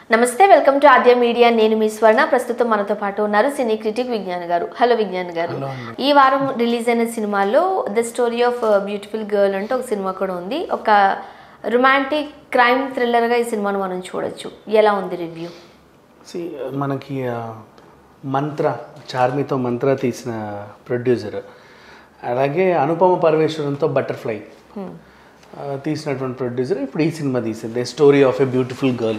నమస్తే welcome to Aadya media నేను మీ స్వర్ణ ప్రస్తుతం మనతో పాటు ఉన్నారు సినీ క్రిటిక్ విజ్ఞాన్ గారు హలో విజ్ఞాన్ గారు ఈ వారం రిలీజ్ అయిన సినిమాలో the story of beautiful girl అంటే ఒక సినిమా కూడా ఉంది ఒక రొమాంటిక్ క్రైమ్ థ్రిల్లర్గా ఈ సినిమాను మనం చూడొచ్చు ఎలా ఉంది రివ్యూ See, మనకి ఆ, మంత్ర చార్మితో మంత్ర తీసిన ప్రొడ్యూసర్ అలాగే అనుపమ పరమేశ్వరంతో బటర్ఫ్లై ఆ, తీసినటువంటి ప్రొడ్యూసర్ ఇప్పుడు ఈ సినిమా తీసింది the story of a beautiful girl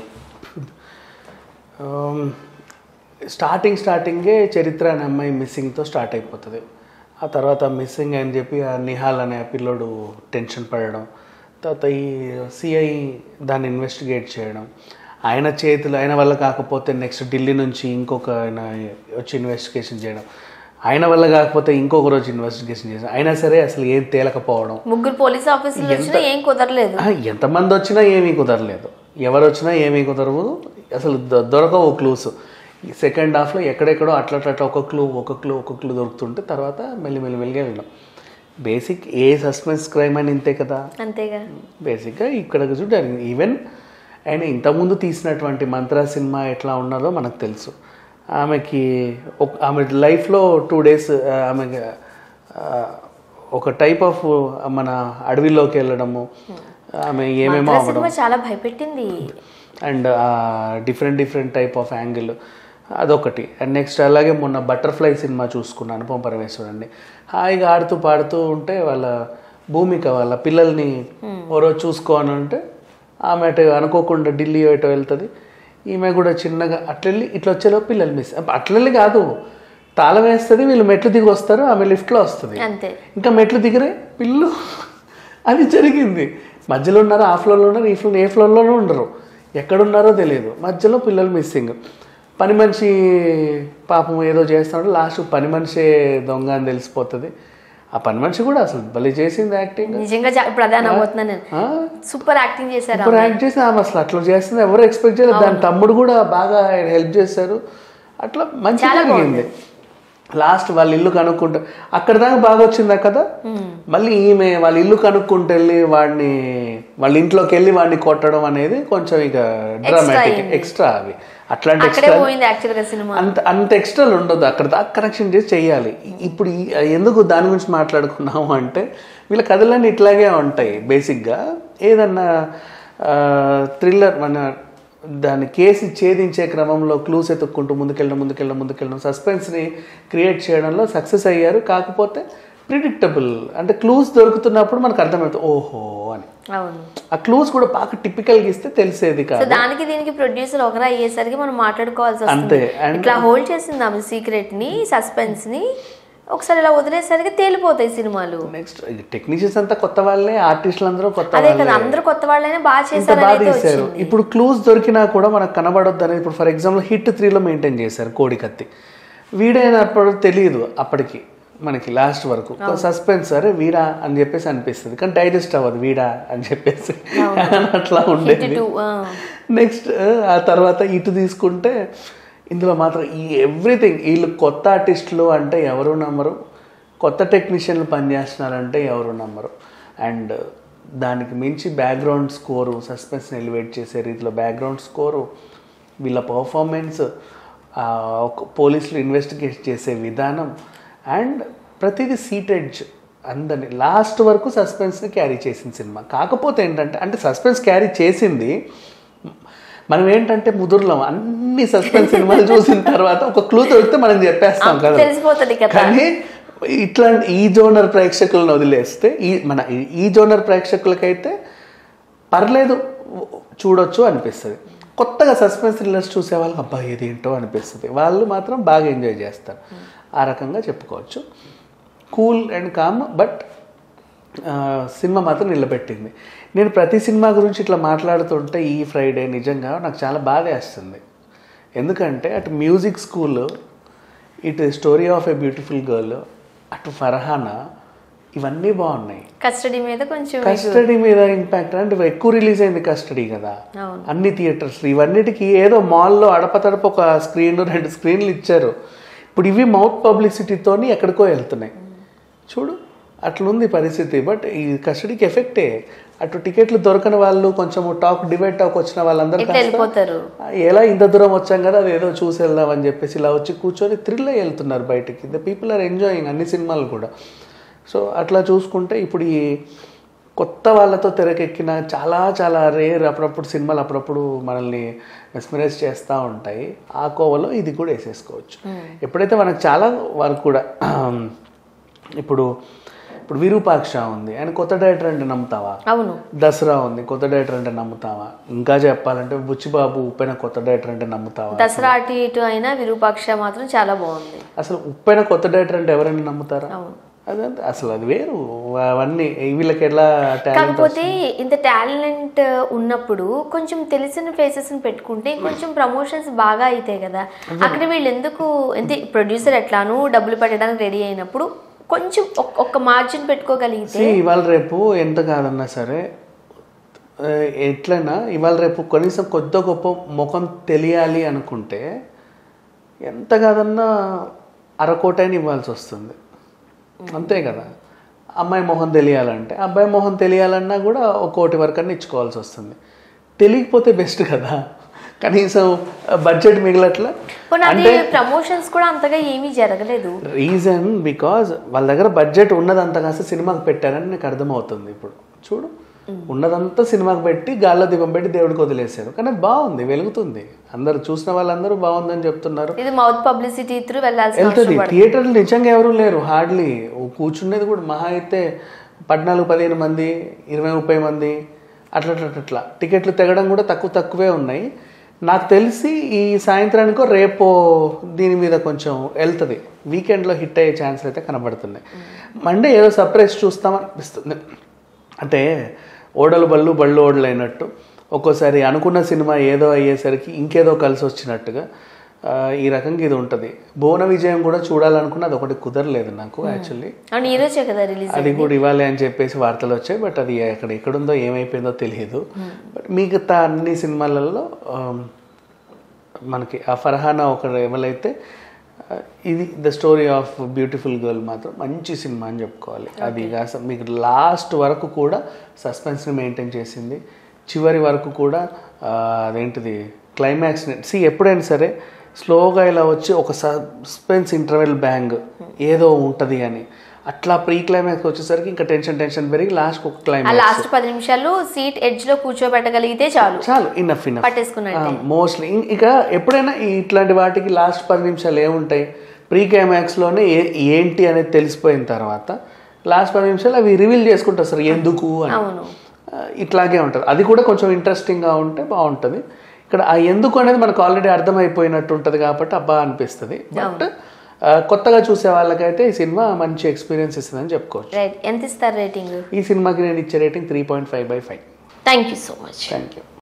starting స్టార్టింగే చరిత్ర అనే అమ్మాయి మిస్సింగ్తో స్టార్ట్ అయిపోతుంది ఆ తర్వాత మిస్సింగ్ అని చెప్పి ఆ నిహాల్ అనే ఆ పిల్లోడు టెన్షన్ పడడం తర్వాత ఈ సిఐ దాన్ని ఇన్వెస్టిగేట్ చేయడం ఆయన చేతులు ఆయన వల్ల కాకపోతే నెక్స్ట్ ఢిల్లీ నుంచి ఇంకొక ఆయన వచ్చి ఇన్వెస్టిగేషన్ చేయడం ఆయన వల్ల కాకపోతే ఇంకొక రోజు ఇన్వెస్టిగేషన్ చేసాం అయినా సరే అసలు ఏం తేలకపోవడం ముగ్గురు పోలీస్ ఆఫీసర్లు వచ్చినా ఏం కుదరలేదు ఆ, ఎంతమంది వచ్చినా ఏమీ కుదరలేదు ఎవరు వచ్చినా ఏమీ కుదరవు అసలు దొ- దొరకవు క్లూస్ సెకండ్ హాఫ్లో ఎక్కడెక్కడో అట్లా అట్లా అట్లా ఒక క్లూ ఒక క్లూ ఒక క్లూ దొరుకుతుంటే తర్వాత మెల్లి మెల్లి మెల్లిగా వెళ్ళాం బేసిక్ ఏ సస్పెన్స్ క్రైమ్ అని ఇంతే కదా అంతేగా బేసిక్గా ఇక్కడ చూడాలి ఈవెన్ ఆయన ఇంతకుముందు తీసినటువంటి మంత్ర సినిమా ఎట్లా ఉన్నదో మనకు తెలుసు ఆమెకి ఒక- ఆమె లైఫ్లో టూ డేస్ ఆమె ఆ, ఒక టైప్ ఆఫ్ మన అడవిలోకి వెళ్ళడము ఆమె ఏమేమో ఆ అవ్వడం సినిమా చాలా భయపెట్టింది and different different type of angle అదొకటి అండ్ నెక్స్ట్ అలాగే మొన్న బటర్ఫ్లై సినిమా చూసుకున్నాను అనుపమ పరమేశ్వరుడిని హాయిగా ఆడుతూ పాడుతూ ఉంటే వాళ్ళ భూమిక వాళ్ళ పిల్లల్ని ఓ రోజు చూసుకో అని అంటే ఆమె అటు అనుకోకుండా ఢిల్లీ ఎటో వెళ్తుంది ఈమె కూడా చిన్నగా అట్లెళ్ళి ఇట్లా వచ్చేలో పిల్లలు మిస్ అట్లెళ్ళి కాదు తాళం వేస్తుంది వీళ్ళు మెట్లు దిగి వస్తారు ఆమె లిఫ్ట్లో వస్తుంది అంతే ఇంకా మెట్లు దిగరే పిల్లు అది జరిగింది మధ్యలో ఉన్నారు ఆ ఫ్లోర్లో ఉన్నారు ఈ ఫ్లోర్ ఏ ఫ్లోర్లోనూ ఉండరు ఎక్కడున్నారో తెలియదు మధ్యలో పిల్లలు మిస్సింగ్ పని మనిషి పాపం ఏదో చేస్తున్నాడు లాస్ట్ పని మనిషే దొంగ అని తెలిసిపోతుంది ఆ పని మనిషి కూడా అసలు భలే చేసింది యాక్టింగ్ నిజంగా చా- ఇప్పుడు అదే అనబోతున్నాను నేను సూపర్ యాక్టింగ్ చేశారు ఇప్పుడు యాక్ట్ చేసి ఆమె అసలు అట్లా చేస్తుంది ఎవరు ఎక్స్పెక్ట్ చేయలేదు దాని తమ్ముడు కూడా బాగా హెల్ప్ చేశారు అట్లా మంచి జరిగింది లాస్ట్ వాళ్ళ ఇల్లు కనుక్కుంటా అక్కడ దాకా బాగా వచ్చిందా కదా మళ్ళీ ఈమె వాళ్ళ ఇల్లు కనుక్కుంటూ వెళ్ళి వాడిని వాళ్ళ ఇంట్లోకి వెళ్ళి వాడిని కొట్టడం అనేది కొంచెం ఇక డ్రామాటిక్ ఎక్స్ట్రా అవి అట్లాంటి అక్కడే ఎక్స్ట్రా పోయింది యాక్చువల్ గా సినిమా అంత అంత ఎక్స్ట్రాలు ఉండదు అక్కడ దాకా కరెక్షన్ చేసి చెయ్యాలి ఇప్పుడు ఈ- ఎందుకు దాని గురించి మాట్లాడుకున్నాము అంటే వీళ్ళ కథలన్నీ ఇట్లాగే ఉంటాయి బేసిక్గా ఏదన్నా థ్రిల్లర్ మన దాని కేసు ఛేదించే క్రమంలో క్లూస్ ఎత్తుక్కుంటూ ముందుకెళ్ళడం ముందుకెళ్ళడం ముందుకెళ్ళడం సస్పెన్స్ని క్రియేట్ చేయడంలో సక్సెస్ అయ్యారు కాకపోతే ప్రిడిక్టబుల్ అంటే క్లూస్ దొరుకుతున్నప్పుడు మనకు అర్థమవుతుంది ఓహో అని అవును ఆ క్లూస్ కూడా బాగా టిపికల్గా ఇస్తే తెలిసేది సో కాదు దానికి దీనికి ప్రొడ్యూసర్ ఒకరు అయ్యేసరికి మనం మాట్లాడుకోవాల్సి అంతే. వస్తుంది And- ఇట్లా హోల్డ్ చేసింది ఆమె సీక్రెట్ ని సస్పెన్స్ ని ఒకసారి ఇలా వదిలేసరికి తేలిపోతాయి సినిమాలు నెక్స్ట్ టెక్నీషియన్స్ అంతా కొత్త వాళ్ళే ఆర్టిస్టులు అందరూ కొత్త అదే వాళ్ళే కదా అందరూ కొత్త వాళ్ళైనా బాగా ఇంత చేశారని బాగా అయితే తీశారు వచ్చింది ఇప్పుడు క్లూస్ దొరికినా కూడా మనకు కనబడొద్దు అనేది ఇప్పుడు ఫర్ ఎగ్జాంపుల్ హిట్ త్రీలో మెయింటైన్ చేశారు కోడి కత్తి వీడైనప్పుడు తెలియదు అప్పటికి మనకి లాస్ట్ వరకు సస్పెన్స్ అరే వీడా అని చెప్పేసి అనిపిస్తుంది కానీ డైజెస్ట్ అవ్వదు వీడా అని చెప్పేసి అట్లా ఉండేది టూ నెక్స్ట్ ఆ తర్వాత ఇటు తీసుకుంటే ఇందులో మాత్రం ఈ ఎవ్రీథింగ్ వీళ్ళు కొత్త ఆర్టిస్టులు అంటే ఎవరు నమ్మరు కొత్త టెక్నీషియన్లు పనిచేస్తున్నారంటే ఎవరు నమ్మరు అండ్ దానికి మించి బ్యాక్గ్రౌండ్ స్కోరు సస్పెన్స్ని ఎలివేట్ చేసే రీతిలో బ్యాక్గ్రౌండ్ స్కోరు వీళ్ళ పర్ఫార్మెన్స్ పోలీసులు ఇన్వెస్టిగేట్ చేసే విధానం అండ్ ప్రతిదీ సీటెడ్జ్ అందరిని లాస్ట్ వరకు సస్పెన్స్ని క్యారీ చేసింది సినిమా కాకపోతే ఏంటంటే అంటే సస్పెన్స్ క్యారీ చేసింది మనం ఏంటంటే ముదురులం అన్ని సస్పెన్స్ సినిమాలు చూసిన తర్వాత ఒక క్లూ దొరికితే మనం చెప్పేస్తాం కదా తెలిసిపోతుంది కదా కానీ ఇట్లాంటి ఈ జోనర్ ప్రేక్షకులను వదిలేస్తే ఈ మన ఈ- ఈ జోనర్ ప్రేక్షకులకైతే పర్లేదు చూడొచ్చు అనిపిస్తుంది కొత్తగా సస్పెన్స్ థ్రిల్లర్స్ చూసే వాళ్ళకి అబ్బా ఇదేంటో అనిపిస్తుంది వాళ్ళు మాత్రం బాగా ఎంజాయ్ చేస్తారు ఆ రకంగా చెప్పుకోవచ్చు cool and calm but cinema మాత్రం నిలబెట్టింది నేను ప్రతి సినిమా గురించి ఇట్లా మాట్లాడుతుంటే ఈ ఫ్రైడే నిజంగా నాకు చాలా బాధ వేస్తుంది ఎందుకంటే అటు మ్యూజిక్ స్కూల్ ఇటు story of a beautiful girl అటు ఫర్హానా ఇవన్నీ బాగున్నాయి కస్టడీ మీద కొంచెం కస్టడీ మీద ఇంపాక్ట్ అంటే ఎక్కువ రిలీజ్ అయింది కస్టడీ కదా అవును. అన్ని థియేటర్స్ ఇవన్నిటికి ఏదో మాల్లో అడపతడప ఒక స్క్రీన్ రెండు స్క్రీన్లు ఇచ్చారు ఇప్పుడు ఇవి మౌత్ పబ్లిసిటీతోని ఎక్కడికో వెళ్తున్నాయి చూడు అట్లుంది పరిస్థితి బట్ ఈ కస్టడీకి ఎఫెక్టే అటు టికెట్లు దొరకని వాళ్ళు కొంచెం టాక్ డిబేట్ టాక్ వచ్చిన వాళ్ళందరూ ఇట్లా కాస్త, వెళ్ళిపోతారు "ఆ, ఎలా ఇంత దూరం వచ్చాం కదా అది ఏదో చూసి వెళ్దాం అని చెప్పేసి ఇలా వచ్చి కూర్చొని థ్రిల్ అయ్యి వెళ్తున్నారు బయటికి ద పీపుల్ ఆర్ ఎంజాయింగ్ అన్ని సినిమాలు కూడా సో అట్లా చూసుకుంటే ఇప్పుడు ఈ కొత్త వాళ్ళతో తెరకెక్కిన చాలా చాలా రేర్ అప్పుడప్పుడు సినిమాలు అప్పుడప్పుడు మనల్ని మెస్మరైజ్ చేస్తూ ఉంటాయి ఆ కోవలో ఇది కూడా వేసేసుకోవచ్చు ఎప్పుడైతే మనకు చాలా వరకు కూడా ఇప్పుడు ఇప్పుడు విరూపాక్ష ఉంది ఆయన కొత్త డైరెక్టర్ అంటే నమ్ముతావా అవును దసరా ఉంది కొత్త డైరెక్టర్ అంటే నమ్ముతావా ఇంకా చెప్పాలంటే బుచ్చిబాబు ఉప్పెన కొత్త డైరెక్టర్ అంటే నమ్ముతావా దసరా అటు ఇటు అయినా విరూపాక్ష మాత్రం చాలా బాగుంది అసలు ఉప్పెన కొత్త డైరెక్టర్ అంటే ఎవరైనా నమ్ముతారా అవును అదంతే అసలు అది వేరు అవన్నీ వీళ్ళకి ఎలా టాలెంట్ కాకపోతే ఇంత టాలెంట్ ఉన్నప్పుడు కొంచెం తెలిసిన ఫేసెస్ పెట్టుకుంటే కొంచెం ప్రమోషన్స్ బాగా అవుతాయి కదా అక్కడ వీళ్ళు ఎందుకు ఎంత ప్రొడ్యూసర్ ఎట్లానూ డబ్బులు పెట్టడానికి రెడీ అయినప్పుడు కొంచెం ఒక్- ఒక్క మార్జిన్ పెట్టుకోగలిగితే ఇవాళ రేపు ఎంత కాదన్నా సరే ఆ, ఎట్లైనా ఇవాళ రేపు కనీసం కొద్ది గొప్ప ముఖం తెలియాలి అనుకుంటే ఎంత కాదన్నా అరకోటైన ఇవ్వాల్సి వస్తుంది అంతే కదా అమ్మాయి మొహం తెలియాలంటే అబ్బాయి మొహం తెలియాలన్నా కూడా ఒక కోటి వరకు అన్న ఇచ్చుకోవాల్సి వస్తుంది తెలియకపోతే బెస్ట్ కదా కనీసం బడ్జెట్ మిగలట్లా పోనీ అది ప్రమోషన్స్ కూడా అంతగా ఏమీ జరగలేదు రీజన్ బికాజ్ వాళ్ళ దగ్గర బడ్జెట్ ఉన్నదంతా కాస్త సినిమాకి పెట్టారని నాకు అర్థమవుతుంది ఇప్పుడు చూడు ఉన్నదంతా సినిమాకి పెట్టి గాల్లో దీపం పెట్టి దేవుడికి వదిలేశారు కానీ అది బాగుంది వెలుగుతుంది అందరు చూసిన వాళ్ళందరూ బాగుందని చెప్తున్నారు ఇది మౌత్ పబ్లిసిటీ త్రూ వెళ్ళాల్సిన వెళ్తుంది థియేటర్లు నిజంగా ఎవరు లేరు హార్డ్లీ కూర్చునేది కూడా మహా అయితే పద్నాలుగు పదిహేను మంది ఇరవై ముప్పై మంది అట్లా అట్లా అట్లా, అట్లా టికెట్లు తెగడం కూడా తక్కువ తక్కువే ఉన్నాయి నాకు తెలిసి ఈ సాయంత్రానికో రేపో దీని మీద కొంచెం వెళ్తుంది వీకెండ్లో హిట్ అయ్యే ఛాన్స్ అయితే కనబడుతున్నాయి మండే ఏదో సర్ప్రైజ్ చూస్తామనిపిస్తుంది అంటే ఓడలు బళ్ళు బళ్ళు ఓడలు అయినట్టు ఒక్కోసారి అనుకున్న సినిమా ఏదో అయ్యేసరికి ఇంకేదో కలిసి వచ్చినట్టుగా ఆ, ఈ రకంగా ఇది ఉంటుంది భువన విజయం కూడా చూడాలనుకున్న అది ఒకటి కుదరలేదు నాకు యాక్చువల్లీ అవును ఈ రోజే కదా రిలీజ్ అది కూడా ఇవ్వాలి అని చెప్పేసి వార్తలు వచ్చాయి బట్ అది ఎక్కడ ఎక్కడుందో ఏమైపోయిందో తెలియదు బట్ మిగతా అన్ని సినిమాలలో ఆమ్, మనకి ఆ ఫర్హానా ఒకరు ఎవరైతే ఆ, ఇది the story of beautiful girl మాత్రం మంచి సినిమా అని చెప్పుకోవాలి అది కాస్త మీకు లాస్ట్ వరకు కూడా సస్పెన్స్ని మెయింటైన్ చేసింది చివరి వరకు కూడా ఆ, అదేంటిది క్లైమాక్స్ని సి ఎప్పుడైనా సరే స్లోగా ఇలా వచ్చి ఒక సస్పెన్స్ ఇంటర్వెల్ బ్యాంగ్ ఏదో ఉంటుంది అని అట్లా ప్రీ క్లైమాక్స్ వచ్చేసరికి ఇంకా టెన్షన్ టెన్షన్ పెరిగి లాస్ట్ ఒక ఆ క్లైమాక్స్ లాస్ట్ పది నిమిషాలు సీట్ ఎడ్జ్ లో కూర్చోబెట్టగలిగితే చాలు చాలు ఇన్నఫ్ ఇన్నఫ్ పట్టేసుకున్నట్టే మోస్ట్లీ ఇక ఎప్పుడైనా ఈ ఇట్లాంటి వాటికి లాస్ట్ పది నిమిషాలు ఏముంటాయి ప్రీ క్లైమాక్స్లోనే ఏ ఏంటి అనేది తెలిసిపోయిన తర్వాత లాస్ట్ పది నిమిషాలు అవి రివీల్ చేసుకుంటారు సార్ ఎందుకు అని అవును ఆ, ఇట్లాగే ఉంటుంది అది కూడా కొంచెం ఇంట్రెస్టింగ్గా ఉంటే బాగుంటుంది ఇక్కడ ఆ ఎందుకు అనేది మనకు ఆల్రెడీ అర్థమైపోయినట్టు ఉంటుంది కాబట్టి అబ్బా అనిపిస్తుంది బట్ కొత్తగా చూసే వాళ్ళకైతే ఈ సినిమా మంచి ఎక్స్పీరియన్స్ ఇస్తుందని చెప్పుకోవచ్చు రైట్ ఎంత ఇస్తారు రేటింగ్ ఈ సినిమాకి నేను ఇచ్చే rating three point five by five thank you so much thank you